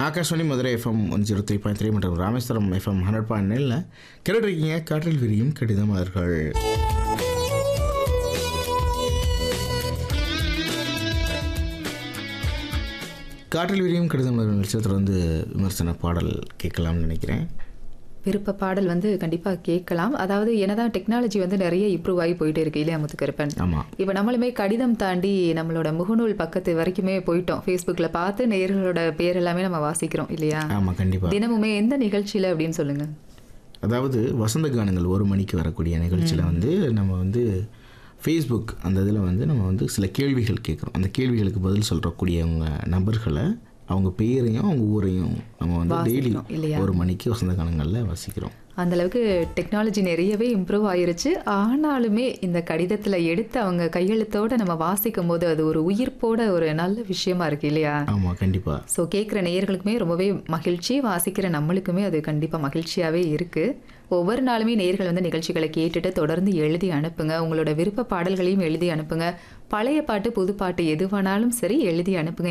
Akashvani Madurai FM one zero three point three மற்றும் Rameswaram FM hundred point நெல்ல கேட்டுருக்கீங்க காற்றில் விரியும் கடிதம் அவர்கள் காற்றில் விரியும் கடிதம் மலர்கள் நிகழ்ச்சியில் தொடர்ந்து விமர்சன பாடல் கேட்கலாம்னு நினைக்கிறேன் விருப்ப பாடல் வந்து கண்டிப்பாக கேட்கலாம் அதாவது என்னதான் டெக்னாலஜி வந்து நிறைய இம்ப்ரூவ் ஆகி போயிட்டு இருக்கு இல்லையா முத்துக்கருப்பன் ஆமாம் இப்போ நம்மளுமே கடிதம் தாண்டி நம்மளோட முகநூல் பக்கத்து வரைக்குமே போயிட்டோம் ஃபேஸ்புக்கில் பார்த்து நேயர்களோட பேர் எல்லாமே நம்ம வாசிக்கிறோம் இல்லையா ஆமாம் கண்டிப்பாக தினமுமே எந்த நிகழ்ச்சியில் அப்படின்னு சொல்லுங்க அதாவது வசந்த கானங்கள் ஒரு மணிக்கு வரக்கூடிய நிகழ்ச்சியில் வந்து நம்ம வந்து ஃபேஸ்புக் அந்த இதில் வந்து நம்ம வந்து சில கேள்விகள் கேட்குறோம் அந்த கேள்விகளுக்கு பதில் சொல்கிறக்கூடியவங்க நபர்களை அவங்க பேரையும் அவங்க ஊரையும் நம்ம வந்து டெய்லி வாசிக்கிறோம் இல்லையா? ஒரு மணிக்கு வசந்த கானங்களில் வாசிக்கிறோம் அந்த அளவுக்கு டெக்னாலஜி நிறையவே இம்ப்ரூவ் ஆயிருச்சு ஆனாலுமே இந்த கடிதத்தில் எடுத்து அவங்க கையெழுத்தோட நம்ம வாசிக்கும் போது அது ஒரு உயிர்ப்போட ஒரு நல்ல விஷயமா இருக்கு இல்லையா ஆமாம் கண்டிப்பாக ஸோ கேட்குற நேயர்களுக்குமே ரொம்பவே மகிழ்ச்சி வாசிக்கிற நம்மளுக்குமே அது கண்டிப்பாக மகிழ்ச்சியாகவே இருக்குது ஒவ்வொரு நாளுமே நேயர்கள் வந்து நிகழ்ச்சிகளை கேட்டுட்டு தொடர்ந்து எழுதி அனுப்புங்க உங்களோட விருப்ப பாடல்களையும் எழுதி அனுப்புங்க பழைய பாட்டு புது பாட்டு எதுவானாலும் சரி எழுதி அனுப்புங்க